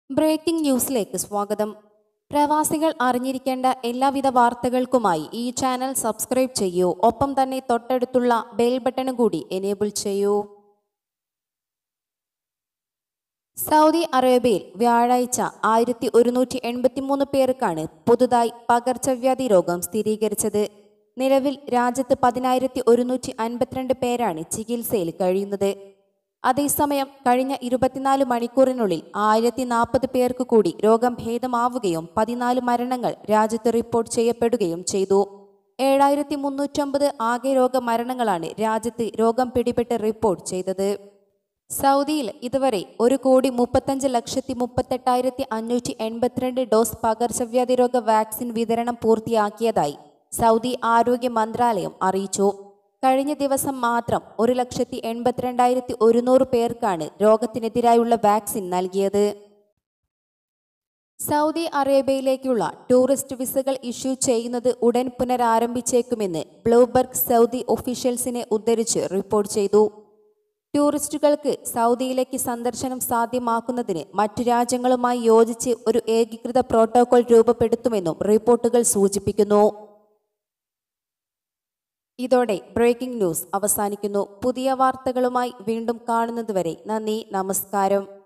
breaking ന്യൂസിലേക്ക് സ്വാഗതം പ്രവാസികൾ അറിഞ്ഞിരിക്കേണ്ട എല്ലാവിധ വാർത്തകൾക്കുമായി ഈ ചാനൽ സബ്സ്ക്രൈബ് ചെയ്യൂ ഒപ്പം തന്നെ തൊട്ടടുത്തുള്ള ബെൽ ബട്ടണും കൂടി എനേബിൾ ചെയ്യൂ സൗദി അറേബ്യയിൽ വ്യാഴാഴ്ച ആയിരത്തി ഒരുന്നൂറ്റി എൺപത്തിമൂന്ന് പേർക്കാണ് പുതുതായി പകർച്ചവ്യാധി രോഗം സ്ഥിരീകരിച്ചത് നിലവിൽ രാജ്യത്ത് പതിനായിരത്തി ഒരുന്നൂറ്റി അൻപത്തിരണ്ട് പേരാണ് ചികിത്സയിൽ കഴിയുന്നത് അതേസമയം കഴിഞ്ഞ ഇരുപത്തിനാല് മണിക്കൂറിനുള്ളിൽ ആയിരത്തി നാൽപ്പത് പേർക്ക് കൂടി രോഗം ഭേദമാവുകയും പതിനാല് മരണങ്ങൾ രാജ്യത്ത് റിപ്പോർട്ട് ചെയ്യപ്പെടുകയും ചെയ്തു ഏഴായിരത്തി മുന്നൂറ്റമ്പത് ആകെ രോഗമരണങ്ങളാണ് രാജ്യത്ത് രോഗം പിടിപെട്ട് റിപ്പോർട്ട് ചെയ്തത് സൗദിയിൽ ഇതുവരെ ഒരു കോടി മുപ്പത്തഞ്ച് ലക്ഷത്തി മുപ്പത്തെട്ടായിരത്തി അഞ്ഞൂറ്റി എൺപത്തിരണ്ട് ഡോസ് പകർച്ചവ്യാധി രോഗ വാക്സിൻ വിതരണം പൂർത്തിയാക്കിയതായി സൗദി ആരോഗ്യ മന്ത്രാലയം അറിയിച്ചു കഴിഞ്ഞ ദിവസം മാത്രം ഒരു ലക്ഷത്തി എൺപത്തിരണ്ടായിരത്തി ഒരുന്നൂറ് പേർക്കാണ് രോഗത്തിനെതിരായുള്ള വാക്സിൻ നൽകിയത് സൗദി അറേബ്യയിലേക്കുള്ള ടൂറിസ്റ്റ് വിസകൾ ഇഷ്യൂ ചെയ്യുന്നത് ഉടൻ പുനരാരംഭിച്ചേക്കുമെന്ന് ബ്ലൂബർഗ് സൗദി ഒഫീഷ്യൽസിനെ ഉദ്ധരിച്ച് റിപ്പോർട്ട് ചെയ്തു ടൂറിസ്റ്റുകൾക്ക് സൗദിയിലേക്ക് സന്ദർശനം സാധ്യമാക്കുന്നതിന് മറ്റു രാജ്യങ്ങളുമായി യോജിച്ച് ഒരു ഏകീകൃത പ്രോട്ടോകോൾ രൂപപ്പെടുത്തുമെന്നും റിപ്പോർട്ടുകൾ സൂചിപ്പിക്കുന്നു ഇതോടെ ബ്രേക്കിംഗ് ന്യൂസ് അവസാനിക്കുന്നു പുതിയ വാർത്തകളുമായി വീണ്ടും കാണുന്നതുവരെ നന്ദി നമസ്കാരം